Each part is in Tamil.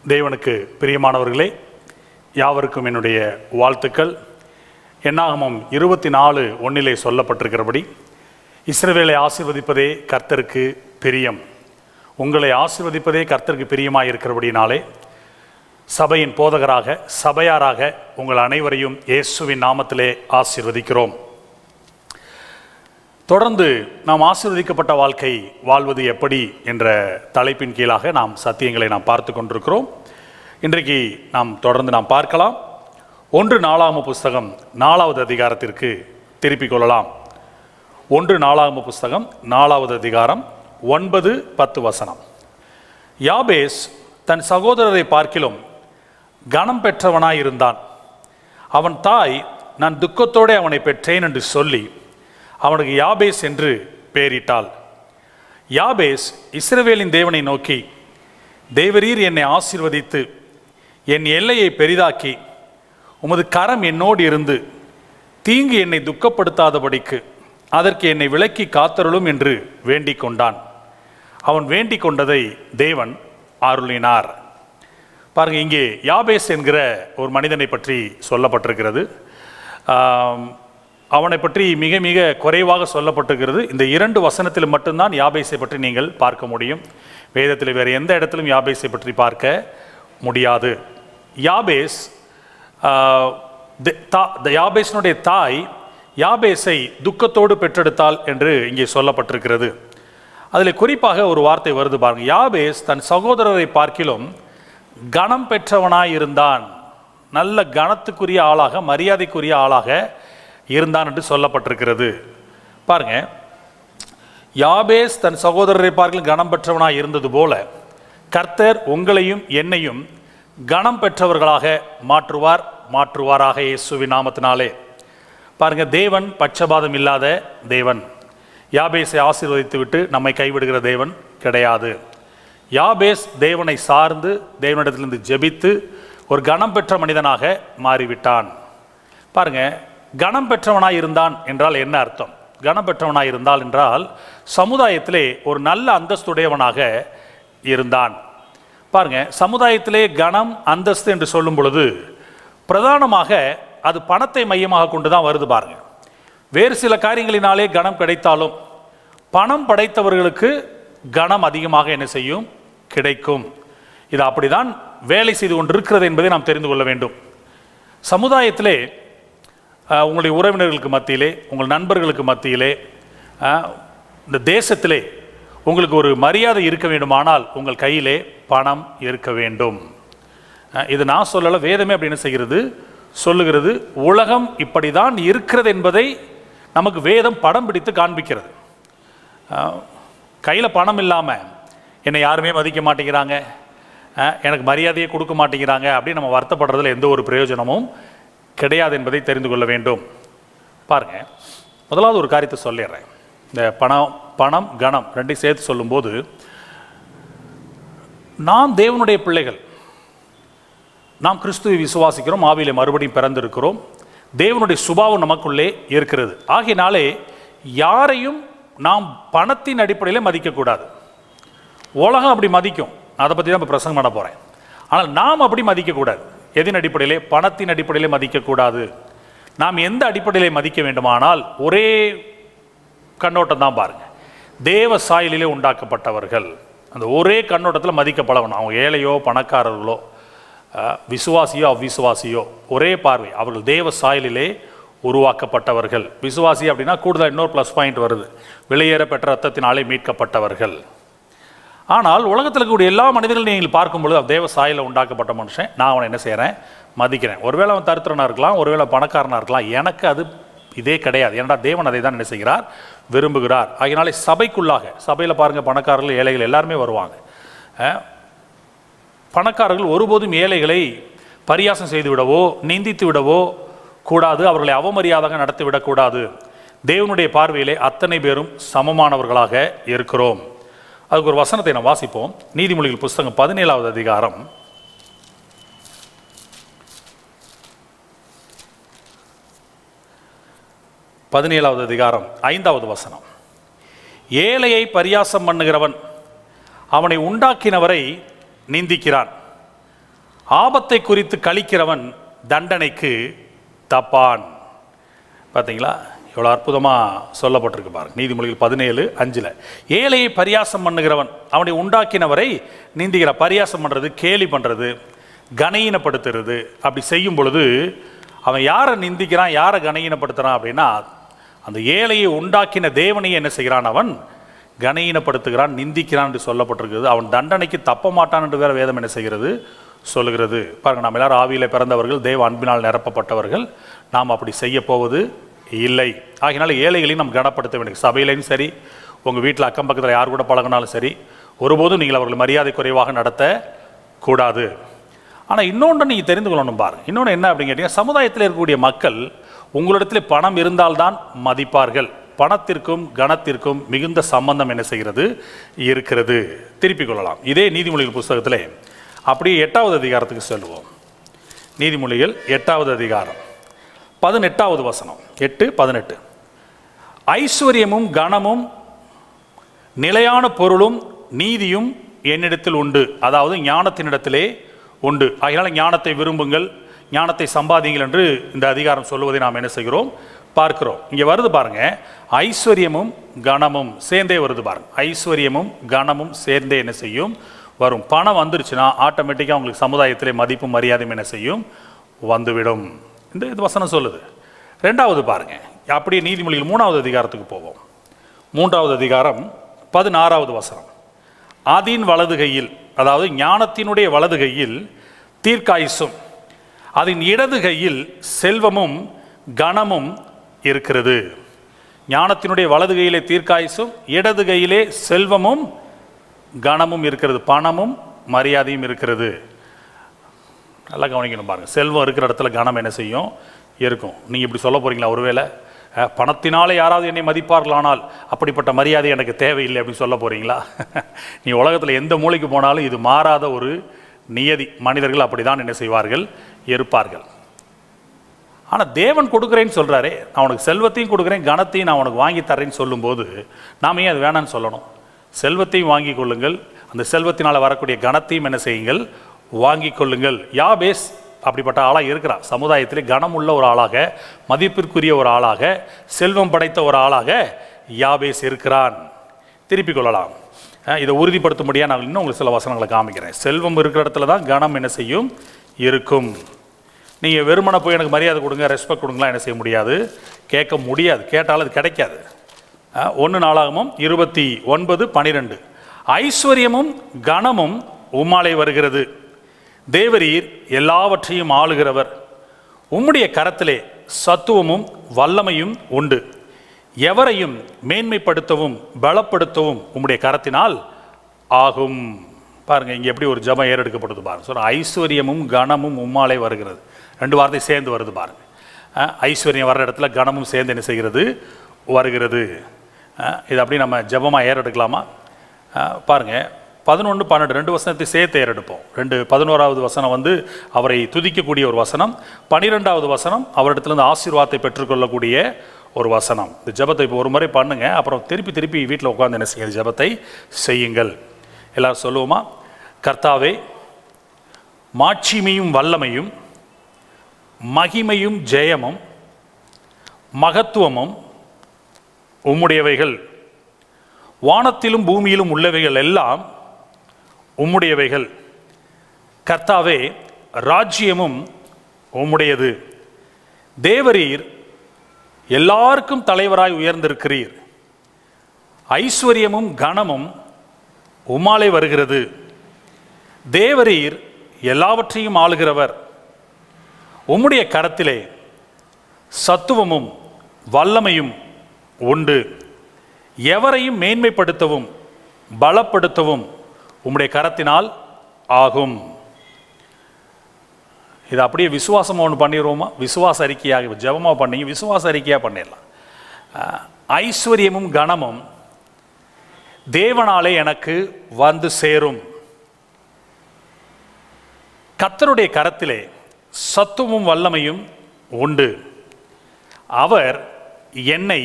தேவனுக்கு பிரியமானவர்களே யாவருக்கும் என்னுடைய வாழ்த்துக்கள் என்னாகமம் இருபத்தி நாலு ஒன்னிலே சொல்லப்பட்டிருக்கிறபடி இஸ்ரவேலை ஆசீர்வதிப்பதே கர்த்தருக்கு பிரியம் உங்களை ஆசீர்வதிப்பதே கர்த்தருக்கு பிரியமாக இருக்கிறபடினாலே சபையின் போதகராக சபையாராக உங்கள் அனைவரையும் இயேசுவின் நாமத்திலே ஆசீர்வதிக்கிறோம் தொடர்ந்து நாம் ஆசீர்வதிக்கப்பட்ட வாழ்க்கை வாழ்வது எப்படி என்ற தலைப்பின் கீழாக நாம் சத்தியங்களை நாம் பார்த்து கொண்டிருக்கிறோம் இன்றைக்கு நாம் தொடர்ந்து நாம் பார்க்கலாம் ஒன்று நாலாம புஸ்தகம் நாலாவது அதிகாரத்திற்கு திருப்பிக் கொள்ளலாம் ஒன்று நாலாம புஸ்தகம் நாலாவது அதிகாரம் ஒன்பது பத்து வசனம் யாபேஸ் தன் சகோதரரை பார்க்கிலும் கனம் பெற்றவனாயிருந்தான் அவன் தாய் நான் துக்கத்தோடே அவனை பெற்றேன் என்று சொல்லி அவனுக்கு யாபேஸ் என்று பெயரிட்டாள் யாபேஸ் இஸ்ரவேலின் தேவனை நோக்கி தேவரீர் என்னை ஆசீர்வதித்து என் எல்லையை பெரிதாக்கி உமது கரம் என்னோடு இருந்து தீங்கு என்னை துக்கப்படுத்தாதபடிக்கு அதற்கு என்னை விலக்கி காத்தருளும் என்று வேண்டிக் கொண்டான் அவன் வேண்டிக் கொண்டதை தேவன் அருளினார் பாருங்க இங்கே யாபேஸ் என்கிற ஒரு மனிதனை பற்றி சொல்லப்பட்டிருக்கிறது ஆம், அவனை பற்றி மிக மிக குறைவாக சொல்லப்பட்டிருக்கிறது இந்த இரண்டு வசனத்தில் மட்டும்தான் யாபேஸை பற்றி நீங்கள் பார்க்க முடியும் வேதத்தில் வேறு எந்த இடத்திலும் யாபேஸை பற்றி பார்க்க முடியாது யாபேஸ் ஆ, த- தா- த- யாபேஸினுடைய தாய் யாபேஸை துக்கத்தோடு பெற்றெடுத்தாள் என்று இங்கே சொல்லப்பட்டிருக்கிறது அதில் குறிப்பாக ஒரு வார்த்தை வருது பாருங்க யாபேஸ் தன் சகோதரரை பார்க்கிலும் கணம் பெற்றவனாய் இருந்தான் நல்ல கணத்துக்குரிய ஆளாக மரியாதைக்குரிய ஆளாக இருந்தான் என்று சொல்லப்பட்டிருக்கிறது பாருங்க யாபேஸ் தன் சகோதரரை பார்க்கிலும் கணம் பெற்றவனாய் இருந்தது போல கர்த்தர் உங்களையும் என்னையும் கணம் பெற்றவர்களாக மாற்றுவார் மாற்றுவாராக இயேசுவின் நாமத்தினாலே பாருங்க தேவன் பட்சபாதம் இல்லாத தேவன் யாபேஸை ஆசீர்வதித்து விட்டு நம்மை கைவிடுகிற தேவன் கிடையாது யாபேஸ் தேவனை சார்ந்து தேவனிடத்திலிருந்து ஜெபித்து ஒரு கணம் பெற்ற மனிதனாக மாறிவிட்டான் பாருங்க கணம் பெற்றவனாய் இருந்தான் என்றால் என்ன அர்த்தம் கணம் பெற்றவனாய் இருந்தால் என்றால் சமுதாயத்திலே ஒரு நல்ல அந்தஸ்துடையவனாக இருந்தான் பாருங்க சமுதாயத்திலே கணம் அந்தஸ்து என்று சொல்லும் பொழுது பிரதானமாக அது பணத்தை மையமாக கொண்டு தான் வருது பாருங்க வேறு சில காரியங்களினாலே கணம் கிடைத்தாலும் பணம் படைத்தவர்களுக்கு கணம் அதிகமாக என்ன செய்யும் கிடைக்கும் இது அப்படிதான் வேலை செய்து கொண்டிருக்கிறது என்பதை நாம் தெரிந்து கொள்ள வேண்டும் சமுதாயத்திலே அஹ், உங்களுடைய உறவினர்களுக்கு மத்தியிலே உங்கள் நண்பர்களுக்கு மத்தியிலே அஹ், இந்த தேசத்திலே உங்களுக்கு ஒரு மரியாதை இருக்க வேண்டுமானால் உங்கள் கையிலே பணம் இருக்க வேண்டும் அஹ், இது நான் சொல்லலை வேதமே அப்படி என்ன செய்கிறது சொல்லுகிறது உலகம் இப்படிதான் இருக்கிறது என்பதை நமக்கு வேதம் படம் பிடித்து காண்பிக்கிறது கையில் பணம் இல்லாமல் என்னை யாருமே மதிக்க மாட்டேங்கிறாங்க அஹ், எனக்கு மரியாதையை கொடுக்க மாட்டேங்கிறாங்க அப்படின்னு நம்ம வருத்தப்படுறதுல எந்த ஒரு பிரயோஜனமும் கிடையாது என்பதை தெரிந்து கொள்ள வேண்டும் பாருங்க முதலாவது ஒரு காரியத்தை சொல்லிடுறேன் இந்த பணம் பணம் கணம் ரெண்டையும் சேர்த்து சொல்லும்போது நாம் தேவனுடைய பிள்ளைகள் நாம் கிறிஸ்துவை விசுவாசிக்கிறோம் ஆவியிலே மறுபடியும் பிறந்திருக்கிறோம் தேவனுடைய சுபாவம் நமக்குள்ளே இருக்கிறது ஆகையினாலே யாரையும் நாம் பணத்தின் அடிப்படையில் மதிக்கக்கூடாது உலகம் அப்படி மதிக்கும் அதை பற்றி தான் இப்போ பிரசங்கம் பண்ண போகிறேன் ஆனால் நாம் அப்படி மதிக்கக்கூடாது எதின் அடிப்படையிலே பணத்தின் அடிப்படையிலே மதிக்கக்கூடாது நாம் எந்த அடிப்படையிலே மதிக்க வேண்டுமானால் ஒரே கண்ணோட்டம் தான் பாருங்க தேவ சாயலிலே உண்டாக்கப்பட்டவர்கள் அந்த ஒரே கண்ணோட்டத்தில் மதிக்கப்படணும் அவங்க ஏழையோ பணக்காரர்களோ அஹ், விசுவாசியோ அவ்விசுவாசியோ ஒரே பார்வை அவர்கள் தேவ சாயலிலே உருவாக்கப்பட்டவர்கள் விசுவாசி அப்படின்னா கூடுதல் இன்னொரு ப்ளஸ் பாயிண்ட் வருது வெளியேற பெற்ற ரத்தத்தினாலே மீட்கப்பட்டவர்கள் ஆனால் உலகத்தில் இருக்கக்கூடிய எல்லா மனிதர்களும் நீங்கள் பார்க்கும்பொழுது அவன் தேவ சாயலில் உண்டாக்கப்பட்ட மனுஷன் நான் அவனை என்ன செய்கிறேன் மதிக்கிறேன் ஒருவேளை அவன் தரித்திரனாக இருக்கலாம் ஒருவேளை பணக்காரனாக இருக்கலாம் எனக்கு அது இதே கிடையாது ஏன்னா தேவன் அதை தான் என்ன செய்கிறார் விரும்புகிறார் ஆகையினாலே சபைக்குள்ளாக சபையில் பாருங்கள் பணக்காரர்கள் ஏழைகள் எல்லாருமே வருவாங்க அஹ், பணக்காரர்கள் ஒருபோதும் ஏழைகளை பரியாசம் செய்து விடவோ நிந்தித்து விடவோ கூடாது அவர்களை அவமரியாதாக நடத்தி விடக்கூடாது தேவனுடைய பார்வையிலே அத்தனை பேரும் சமமானவர்களாக இருக்கிறோம் அதுக்கு ஒரு வசனத்தை நாம் வாசிப்போம் நீதிமொழிகள் புஸ்தகம் பதினேழாவது அதிகாரம் பதினேழாவது அதிகாரம் ஐந்தாவது வசனம் ஏழையை பரியாசம் பண்ணுகிறவன் அவனை உண்டாக்கினவரை நிந்திக்கிறான் ஆபத்தை குறித்து கழிக்கிறவன் தண்டனைக்கு தப்பான் பார்த்தீங்களா எவ்வளோ அற்புதமாக சொல்லப்பட்டிருக்கு பாருங்க நீதிமொழிகள் பதினேழு அஞ்சில் ஏழையை பரியாசம் பண்ணுகிறவன் அவனை உண்டாக்கினவரை நீந்திக்கிற பரியாசம் பண்ணுறது கேலி பண்ணுறது கனஈனப்படுத்துறது அப்படி செய்யும் பொழுது அவன் யாரை நிந்திக்கிறான் யாரை கனஈனப்படுத்துகிறான் அப்படின்னா அந்த ஏழையை உண்டாக்கின தேவனையே என்ன செய்கிறான் அவன் கனஈனப்படுத்துகிறான் நிந்திக்கிறான் என்று சொல்லப்பட்டிருக்கிறது அவன் தண்டனைக்கு தப்ப மாட்டான் என்று வேற வேதம் என்ன செய்கிறது சொல்லுகிறது பாருங்க நாம் எல்லாரும் ஆவியில பிறந்தவர்கள் தேவ அன்பினால் நிரப்பப்பட்டவர்கள் நாம் அப்படி செய்ய போவது இல்லை ஆகினால ஏழைகளையும் நாம் கனப்படுத்த வேண்டும் சபையிலையும் சரி உங்கள் வீட்டில் அக்கம் பக்கத்தில் யார் கூட பழகினாலும் சரி ஒருபோதும் நீங்கள் அவர்கள் மரியாதை குறைவாக நடத்த கூடாது ஆனால் இன்னொன்று நீங்கள் தெரிந்து கொள்ளணும் பாருங்க இன்னொன்று என்ன அப்படின்னு கேட்டீங்கன்னா சமுதாயத்தில் இருக்கக்கூடிய மக்கள் உங்களிடத்தில் பணம் இருந்தால்தான் மதிப்பார்கள் பணத்திற்கும் கணத்திற்கும் மிகுந்த சம்பந்தம் என்ன செய்கிறது இருக்கிறது திருப்பிக் கொள்ளலாம் இதே நீதிமொழிகள் புஸ்தகத்திலே அப்படியே எட்டாவது அதிகாரத்துக்கு செல்வோம் நீதிமொழிகள் எட்டாவது அதிகாரம் பதினெட்டாவது வசனம் எட்டு பதினெட்டு ஐஸ்வர்யமும் கனமும் நிலையான பொருளும் நீதியும் என்னிடத்தில் உண்டு அதாவது ஞானத்தினிடத்திலே உண்டு அதனால ஞானத்தை விரும்புங்கள் ஞானத்தை சம்பாதிங்கள் என்று இந்த அதிகாரம் சொல்லுவதை நாம் என்ன செய்கிறோம் பார்க்கிறோம் இங்கே வருது பாருங்க ஐஸ்வர்யமும் கனமும் சேர்ந்தே வருது பாருங்க ஐஸ்வர்யமும் கனமும் சேர்ந்தே என்ன செய்யும் வரும் பணம் வந்துருச்சுன்னா ஆட்டோமேட்டிக்காக உங்களுக்கு சமுதாயத்திலே மதிப்பும் மரியாதையும் என்ன செய்யும் வந்துவிடும் இந்த இது வசனம் சொல்லுது ரெண்டாவது பாருங்க அப்படியே நீதிமொழிகள் மூணாவது அதிகாரத்துக்கு போவோம் மூன்றாவது அதிகாரம் பதினாறாவது வசனம் அதின் வலது கையில் அதாவது ஞானத்தினுடைய வலது கையில் தீர்க்காயுசும் அதன் இடது கையில் செல்வமும் கனமும் இருக்கிறது ஞானத்தினுடைய வலது கையிலே தீர்க்காயுசும் இடது கையிலே செல்வமும் கனமும் இருக்கிறது பணமும் மரியாதையும் இருக்கிறது நல்லா கவனிக்கணும் பாருங்க செல்வம் இருக்கிற இடத்துல கனம் என்ன செய்யும் இருக்கும் நீங்கள் இப்படி சொல்ல போறீங்களா ஒருவேளை அஹ், பணத்தினாலே யாராவது என்னை மதிப்பார்களானால் அப்படிப்பட்ட மரியாதை எனக்கு தேவையில்லை அப்படின்னு சொல்ல போறீங்களா நீ உலகத்தில் எந்த மூலைக்கு போனாலும் இது மாறாத ஒரு நியதி மனிதர்கள் அப்படிதான் என்ன செய்வார்கள் இருப்பார்கள் ஆனால் தேவன் கொடுக்குறேன்னு சொல்கிறாரே நான் உனக்கு செல்வத்தையும் கொடுக்குறேன் கனத்தையும் நான் உனக்கு வாங்கி தரேன்னு சொல்லும்போது நாம ஏன் அது வேணான்னு சொல்லணும் செல்வத்தையும் வாங்கி கொள்ளுங்கள் அந்த செல்வத்தினால் வரக்கூடிய கனத்தையும் என்ன செய்யுங்கள் வாங்கி கொள்ளுங்கள் யாபேஸ் அப்படிப்பட்ட ஆளாக இருக்கிறான் சமுதாயத்திலே கனமுள்ள ஒரு ஆளாக மதிப்பிற்குரிய ஒரு ஆளாக செல்வம் படைத்த ஒரு ஆளாக யாபேஸ் இருக்கிறான் திருப்பிக் கொள்ளலாம் அஹ் இதை உறுதிப்படுத்தும்படியாக நான் இன்னும் உங்களுக்கு சில வசனங்களை காமிக்கிறேன் செல்வம் இருக்கிற இடத்துல தான் கனம் என்ன செய்யும் இருக்கும் நீங்கள் வெறுமனை போய் எனக்கு மரியாதை கொடுங்க ரெஸ்பெக்ட் கொடுங்கலாம் என்ன செய்ய முடியாது கேட்க முடியாது கேட்டாலும் அது கிடைக்காது ஒன்று நாளாகமும் இருபத்தி ஒன்பது பனிரெண்டு ஐஸ்வர்யமும் கனமும் உம்மாலை வருகிறது தேவரீர் எல்லாவற்றையும் ஆளுகிறவர் உம்முடைய கரத்திலே சத்துவமும் வல்லமையும் உண்டு எவரையும் மேன்மைப்படுத்தவும் பலப்படுத்தவும் உம்முடைய கரத்தினால் ஆகும் பாருங்க இங்க எப்படி ஒரு ஜபம் ஏறெடுக்கப்படுது பாருங்க சொல்ற ஐஸ்வர்யமும் கனமும் உம்மாலே வருகிறது ரெண்டு வார்த்தை சேர்ந்து வருது பாருங்க அஹ், ஐஸ்வர்யம் வர்ற இடத்துல கனமும் சேர்ந்து என்ன செய்கிறது வருகிறது அஹ், இது அப்படி நம்ம ஜபமாக ஏறெடுக்கலாமா அஹ், பாருங்க பதினொன்று பன்னெண்டு ரெண்டு வசனத்தை சேர்த்து ஏறெடுப்போம் ரெண்டு பதினோராவது வசனம் வந்து அவரை துதிக்கக்கூடிய ஒரு வசனம் பனிரெண்டாவது வசனம் அவரிடத்துலேருந்து ஆசீர்வாதத்தை பெற்றுக்கொள்ளக்கூடிய ஒரு வசனம் இந்த ஜெபத்தை இப்போ ஒரு முறை பண்ணுங்க அப்புறம் திருப்பி திருப்பி வீட்டில் உட்காந்து என்ன செய்யுங்க ஜெபத்தை செய்யுங்கள் எல்லாரும் சொல்லுவோமா கர்த்தாவே மாட்சிமையும் வல்லமையும் மகிமையும் ஜெயமும் மகத்துவமும் உம்முடையவைகள் வானத்திலும் பூமியிலும் உள்ளவைகள் எல்லாம் உம்முடையவைகள் கர்த்தாவே ராஜ்யமும் உம்முடையது தேவரீர் எல்லாருக்கும் தலைவராய் உயர்ந்திருக்கிறீர் ஐஸ்வர்யமும் கனமும் உம்மாலே வருகிறது தேவரீர் எல்லாவற்றையும் ஆளுகிறவர் உம்முடைய கரத்திலே சத்துவமும் வல்லமையும் உண்டு எவரையும் மேன்மைப்படுத்தவும் பலப்படுத்தவும் உம்முடைய கரத்தினால் ஆகும் இது அப்படியே விசுவாசமாக ஒன்று பண்ணிடுவோமா விசுவாச அறிக்கையாக ஜெபமாக பண்ணி விசுவாச அறிக்கையாக பண்ணிடலாம் அஹ், ஐஸ்வர்யமும் கனமும் தேவனாலே எனக்கு வந்து சேரும் கர்த்தருடைய கரத்திலே சத்துவமும் வல்லமையும் உண்டு அவர் என்னை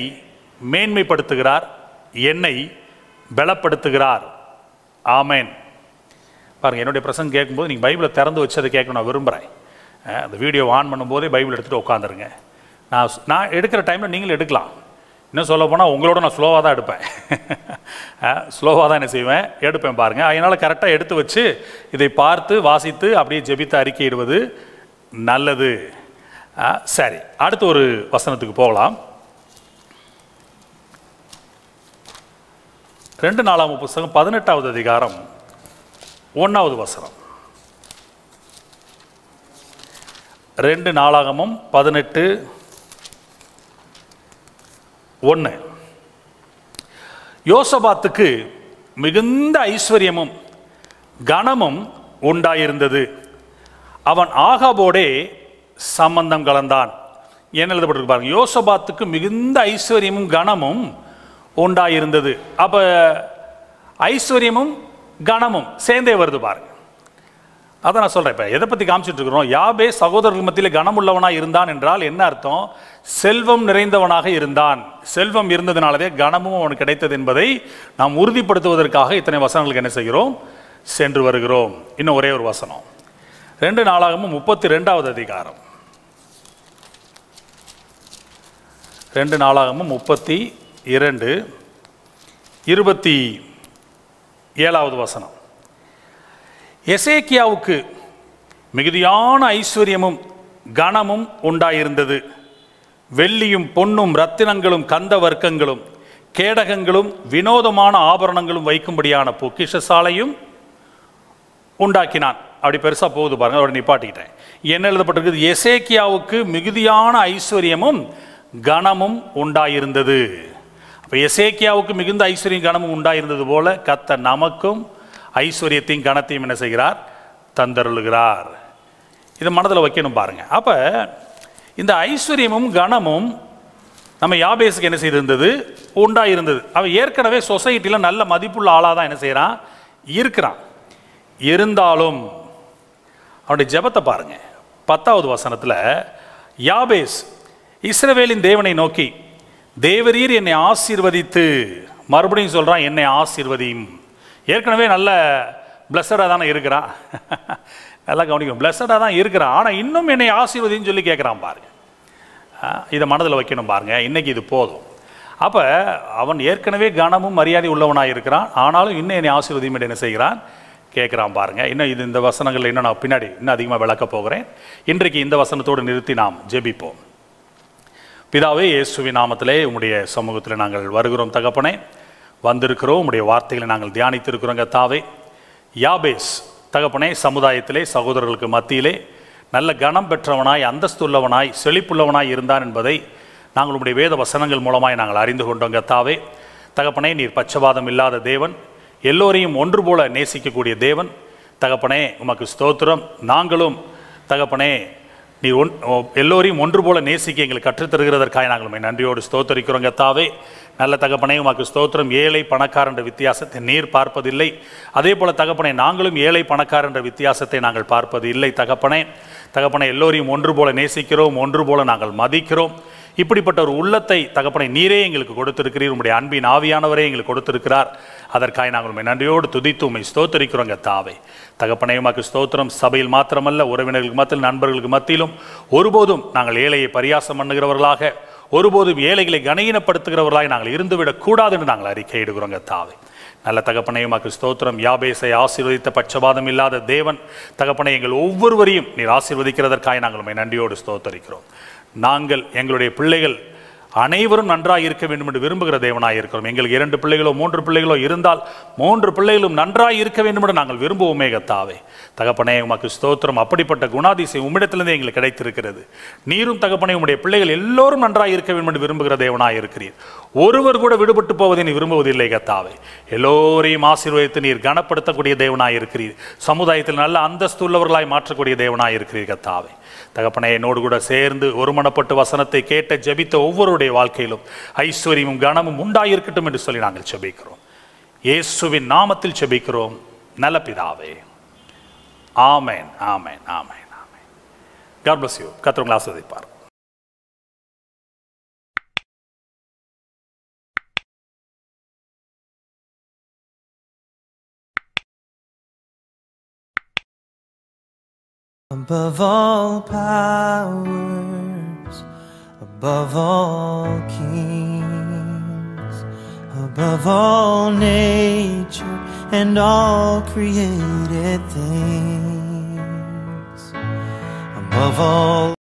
மேன்மைப்படுத்துகிறார் என்னை பலப்படுத்துகிறார் ஆமென் பாருங்கள் என்னுடைய பிரசங்க கேட்கும்போது நீங்கள் பைபிளை திறந்து வச்சு அதை கேட்க நான் விரும்புகிறேன் அஹ், அந்த வீடியோ ஆன் பண்ணும்போதே பைபிள் எடுத்துகிட்டு உட்காந்துருங்க நான் ஸ்- நான் எடுக்கிற டைமில் நீங்களும் எடுக்கலாம் இன்னும் சொல்ல போனால் உங்களோட நான் ஸ்லோவாக தான் எடுப்பேன் ஸ்லோவாக தான் என்ன செய்வேன் எடுப்பேன் பாருங்கள் அதனால் கரெக்டாக எடுத்து வச்சு இதை பார்த்து வாசித்து அப்படியே ஜெபித்து அறிக்கையிடுவது நல்லது அஹ், சரி அடுத்து ஒரு வசனத்துக்கு போகலாம் ரெண்டு நாலாம் புஸ்தகம் பதினெட்டாவது அதிகாரம் ஒன்றாவது வசனம் ரெண்டு நாளாகமும் பதினெட்டு ஒன்று யோசபாத்துக்கு மிகுந்த ஐஸ்வர்யமும் கனமும் உண்டாயிருந்தது அவன் ஆகாபோடே சம்பந்தம் கலந்தான் என்ன எழுதப்பட்டிருக்கு பாருங்க யோசபாத்துக்கு மிகுந்த ஐஸ்வர்யமும் கனமும் உண்டாயிருந்தது அப்ப ஐஸ்வர்யமும் கனமும் சேர்ந்தே வருது பாருங்க அதான் நான் சொல்றேன் இப்போ எதை பற்றி காமிச்சிட்டு இருக்கிறோம் யாபே சகோதரர்கள் மத்தியில் கனமுள்ளவனாக இருந்தான் என்றால் என்ன அர்த்தம் செல்வம் நிறைந்தவனாக இருந்தான் செல்வம் இருந்ததுனாலதே கனமும் அவனுக்கு கிடைத்தது என்பதை நாம் உறுதிப்படுத்துவதற்காக இத்தனை வசனங்களுக்கு என்ன செய்கிறோம் சென்று வருகிறோம் இன்னும் ஒரே ஒரு வசனம் ரெண்டு நாளாகவும் முப்பத்தி ரெண்டாவது அதிகாரம் ரெண்டு நாளாகவும் முப்பத்தி இரண்டு இருபத்தி ஏழாவது வசனம் எசேக்கியாவுக்கு மிகுதியான ஐஸ்வர்யமும் கனமும் உண்டாயிருந்தது வெள்ளியும் பொன்னும் ரத்தினங்களும் கந்த வர்க்கங்களும் கேடகங்களும் வினோதமான ஆபரணங்களும் வைக்கும்படியான பொக்கிஷசாலையும் உண்டாக்கினான் அப்படி பெருசாக போகுது பாருங்க அதோட நிப்பாட்டிக்கிட்டேன் என்ன எழுதப்பட்டிருக்குது எசேக்கியாவுக்கு மிகுதியான ஐஸ்வர்யமும் கனமும் உண்டாயிருந்தது அப்போ எசேக்கியாவுக்கு மிகுந்த ஐஸ்வர்யம் கனமும் உண்டாயிருந்தது போல கத்த நமக்கும் ஐஸ்வர்யத்தையும் கனத்தையும் என்ன செய்கிறார் தந்தருளுகிறார் இதை மனதில் வைக்கணும் பாருங்க அப்போ இந்த ஐஸ்வர்யமும் கனமும் நம்ம யாபேஸுக்கு என்ன செய்திருந்தது உண்டாயிருந்தது அவன் ஏற்கனவே சொசைட்டியில் நல்ல மதிப்புள்ள ஆளாக தான் என்ன செய்கிறான் இருக்கிறான் இருந்தாலும் அவனுடைய ஜெபத்தை பாருங்க பத்தாவது வசனத்தில் யாபேஸ் இஸ்ரவேலின் தேவனை நோக்கி தேவரீர் என்னை ஆசீர்வதித்து மறுபடியும் சொல்கிறான் என்னை ஆசீர்வதியும் ஏற்கனவே நல்ல பிளஸடாக தானே இருக்கிறான் நல்லா கவனிக்கணும் பிளஸடாக தான் இருக்கிறான் ஆனால் இன்னும் என்னை ஆசீர்வதின்னு சொல்லி கேட்குறான் பாருங்க ஆ, இதை மனதில் வைக்கணும் பாருங்க இன்னைக்கு இது போதும் அப்போ அவன் ஏற்கனவே கனமும் மரியாதை உள்ளவனாக இருக்கிறான் ஆனாலும் இன்னும் என்னை ஆசீர்வதியும் என்று என்ன செய்கிறான் கேட்குறான் பாருங்க இன்னும் இது இந்த வசனங்கள் இன்னும் நான் பின்னாடி இன்னும் அதிகமாக விளக்க போகிறேன் இன்றைக்கு இந்த வசனத்தோடு நிறுத்தி நாம் ஜெபிப்போம் பிதாவே இயேசுவின் நாமத்திலே உம்முடைய சமூகத்தில் நாங்கள் வருகிறோம் தகப்பனே வந்திருக்கிறோம் உம்முடைய வார்த்தைகளை நாங்கள் தியானித்திருக்கிறோங்க தாவே யாபேஸ் தகப்பனே சமுதாயத்திலே சகோதரர்களுக்கு மத்தியிலே நல்ல கனம் பெற்றவனாய் அந்தஸ்துள்ளவனாய் செழிப்புள்ளவனாய் இருந்தான் என்பதை நாங்கள் உம்முடைய வேத வசனங்கள் மூலமாய் நாங்கள் அறிந்து கொண்டோங்க தாவே தகப்பனே நீர் பச்சவாதம் இல்லாத தேவன் எல்லோரையும் ஒன்று போல நேசிக்கக்கூடிய தேவன் தகப்பனே உமக்கு ஸ்தோத்திரம் நாங்களும் தகப்பனே நீ ஒன் ஓ- எல்லோரையும் ஒன்று போல நேசிக்க எங்களுக்கு கற்றுத்தருகிறதற்காக நாங்கள் உம்மை நன்றியோடு ஸ்தோத்தரிக்கிறோம் கத்தாவே நல்ல தகப்பனே உமக்கு ஸ்தோத்திரம் ஏழை பணக்காரன் என்ற வித்தியாசத்தை நீர் பார்ப்பதில்லை அதே போல தகப்பனே நாங்களும் ஏழை பணக்காரன் என்ற வித்தியாசத்தை நாங்கள் பார்ப்பது இல்லை தகப்பனே தகப்பனே எல்லோரையும் ஒன்று போல நேசிக்கிறோம் ஒன்று போல நாங்கள் மதிக்கிறோம் இப்படிப்பட்ட ஒரு உள்ளத்தை தகப்பனை நீரே எங்களுக்கு கொடுத்திருக்கிறீர் உம்முடைய அன்பின் ஆவியானவரே எங்களுக்கு கொடுத்திருக்கிறார் அதற்காக நாங்கள் உண்மை நன்றியோடு துதித்து உண்மை ஸ்தோத்தரிக்கிறோங்க தாவே தகப்பனே உமக்கு ஸ்தோத்திரம் சபையில் மாத்திரமல்ல உறவினர்களுக்கு மத்தியில் நண்பர்களுக்கு மத்தியிலும் ஒருபோதும் நாங்கள் ஏழையை பரியாசம் பண்ணுகிறவர்களாக ஒருபோதும் ஏழைகளை கனஈனப்படுத்துகிறவர்களாக நாங்கள் இருந்துவிடக் கூடாது என்று நாங்கள் அறிக்கையிடுகிறோங்க தாவே நல்ல தகப்பனே உமக்கு ஸ்தோத்திரம் யாபேசை ஆசீர்வதித்த பட்சபாதம் இல்லாத தேவன் தகப்பனை எங்கள் ஒவ்வொருவரையும் நீர் ஆசீர்வதிக்கிறதற்காக நாங்கள் உண்மை நன்றியோடு ஸ்தோத்தரிக்கிறோம் நாங்கள் எங்களுடைய பிள்ளைகள் அனைவரும் நன்றாக இருக்க வேண்டும் என்று விரும்புகிற தேவனாக இருக்கிறோம் எங்களுக்கு இரண்டு பிள்ளைகளோ மூன்று பிள்ளைகளோ இருந்தால் மூன்று பிள்ளைகளும் நன்றாக இருக்க வேண்டும் என்று நாங்கள் விரும்புவோமே கத்தாவே தகப்பனே உமக்கு ஸ்தோத்திரம் அப்படிப்பட்ட குணாதிசயம் உம்மிடத்திலிருந்து எங்களுக்கு கிடைத்திருக்கிறது நீரும் தகப்பனே உம்முடைய பிள்ளைகள் எல்லோரும் நன்றாக இருக்க வேண்டும் என்று விரும்புகிற தேவனாக இருக்கிறீர் ஒருவர் கூட விடுபட்டு போவதை நீ விரும்புவதில்லை கத்தாவே எல்லோரையும் ஆசீர்வதித்து நீர் கனப்படுத்தக்கூடிய தேவனாய் இருக்கிறீர் சமுதாயத்தில் நல்ல அந்தஸ்து உள்ளவர்களாய் மாற்றக்கூடிய தேவனாய் இருக்கிறீர் கத்தாவே தகப்பனே என்னோடு கூட சேர்ந்து ஒருமனப்பட்டு வசனத்தை கேட்ட ஜெபித்த ஒவ்வொருடைய வாழ்க்கையிலும் ஐஸ்வர்யமும் கனமும் உண்டாயிருக்கட்டும் என்று சொல்லி நாங்கள் ஜெபிக்கிறோம் இயேசுவின் நாமத்தில் ஜெபிக்கிறோம் நல்ல பிதாவே ஆமென் ஆமென் ஆமென் ஆமென் காட் bless you கத்திரங்களை ஆஸ்வதிப்பார் above all powers, above all kings, above all nature and all created things, above all